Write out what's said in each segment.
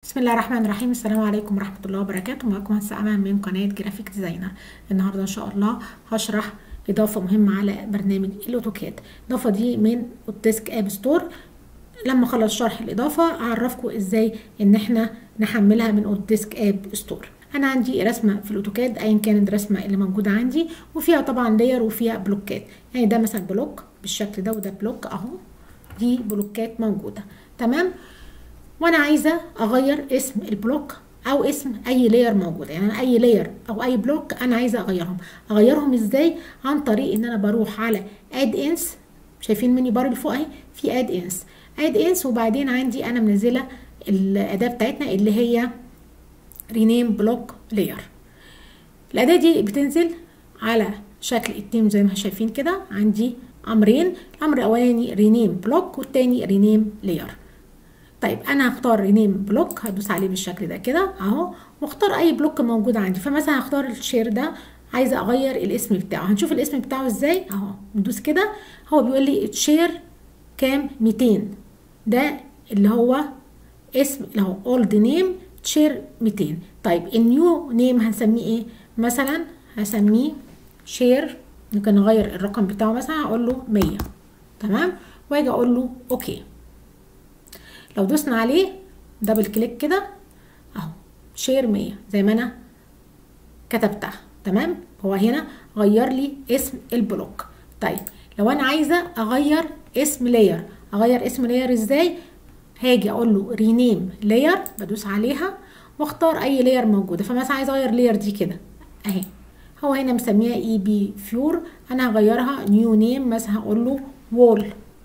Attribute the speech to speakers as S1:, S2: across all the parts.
S1: بسم الله الرحمن الرحيم السلام عليكم ورحمة الله وبركاته معكم هسه أمام من قناة جرافيك ديزاينر النهاردة إن شاء الله هشرح إضافة مهمة على برنامج الأوتوكاد الإضافة دي من أوتديسك أب ستور لما أخلص شرح الإضافة أعرفكم إزاي إن إحنا نحملها من أوتديسك أب ستور أنا عندي رسمة في الأوتوكاد أيا كانت الرسمة اللي موجودة عندي وفيها طبعا لاير وفيها بلوكات يعني ده مثلا بلوك بالشكل ده وده بلوك أهو دي بلوكات موجودة تمام وانا عايزه اغير اسم البلوك او اسم اي لاير موجوده يعني اي لاير او اي بلوك انا عايزه اغيرهم اغيرهم ازاي عن طريق ان انا بروح على اد انس شايفين مني بار اللي فوق اهي في اد انس اد انس وبعدين عندي انا منزله الاداه بتاعتنا اللي هي رينيم بلوك لاير الاداه دي بتنزل على شكل التيم زي ما شايفين كده عندي امرين الامر الاولاني رينيم بلوك والتاني رينيم لاير طيب انا هختار رينيم بلوك هدوس عليه بالشكل ده كده اهو واختار اي بلوك موجود عندي فمثلا هختار الشير ده عايزه اغير الاسم بتاعه هنشوف الاسم بتاعه ازاي اهو ندوس كده هو بيقول لي تشير كام 200 ده اللي هو اسم اللي هو اولد نيم تشير 200 طيب النيو نيم هنسميه ايه مثلا هسميه شير ممكن نغير الرقم بتاعه مثلا اقول له 100 تمام واجي اقول له اوكي لو دوسنا عليه دبل كليك كده اهو شير 100 زي ما انا كتبتها تمام هو هنا غير لي اسم البلوك طيب لو انا عايزه اغير اسم لاير اغير اسم لاير ازاي هاجي اقول له رينيم لاير بدوس عليها واختار اي لاير موجوده فمثلا عايزه اغير لاير دي كده اهي هو هنا مسميها اي بي فيور انا هغيرها نيو نيم مثلا هقول له وول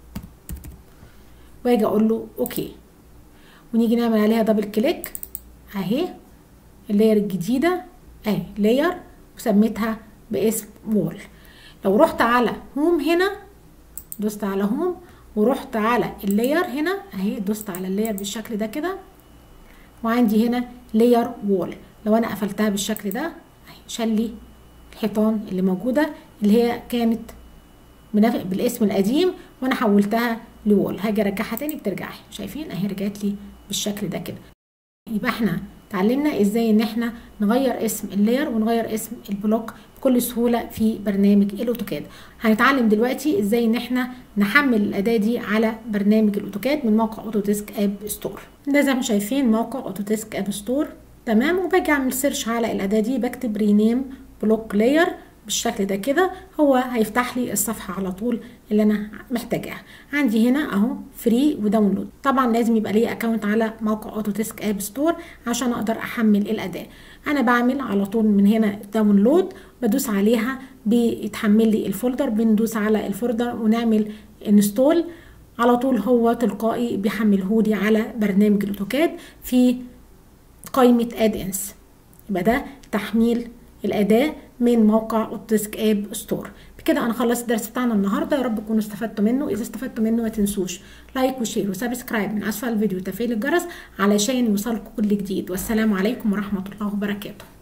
S1: واجي اقول له اوكي ونيجي نعمل عليها دبل كليك اهي اللاير الجديده اهي لاير وسميتها باسم وول لو رحت على هوم هنا دوست على هوم ورحت على اللاير هنا اهي دوست على اللاير بالشكل ده كده وعندي هنا لاير وول لو انا قفلتها بالشكل ده اهي شال لي الحيطان اللي موجوده اللي هي كانت بالاسم القديم وانا حولتها لوول هاجي ارجعها تاني بترجع اهي شايفين اهي رجعت لي بالشكل ده كده يبقى احنا اتعلمنا ازاي ان احنا نغير اسم اللاير ونغير اسم البلوك بكل سهوله في برنامج الاوتوكاد هنتعلم دلوقتي ازاي ان احنا نحمل الاداه دي على برنامج الاوتوكاد من موقع اوتوديسك اب ستور ده زي ما شايفين موقع اوتوديسك اب ستور تمام وباجي اعمل سيرش على الاداه دي بكتب رينيم بلوك لاير بالشكل ده كده هو هيفتح لي الصفحه على طول اللي انا محتاجاها عندي هنا اهو فري وداونلود طبعا لازم يبقى لي اكونت على موقع اوتوديسك اب ستور عشان اقدر احمل الاداه انا بعمل على طول من هنا داونلود بدوس عليها بيتحمل لي الفولدر بندوس على الفولدر ونعمل انستول على طول هو تلقائي بيحمله لي على برنامج الاوتوكاد في قائمه اد انس يبقى ده تحميل الاداه من موقع اوتديسك اب ستور بكده انا خلصت الدرس بتاعنا النهارده يا رب تكونوا استفدتوا منه اذا استفدتوا منه ما تنسوش لايك وشير وسبسكرايب من اسفل الفيديو وتفعيل الجرس علشان يوصلكم كل جديد والسلام عليكم ورحمه الله وبركاته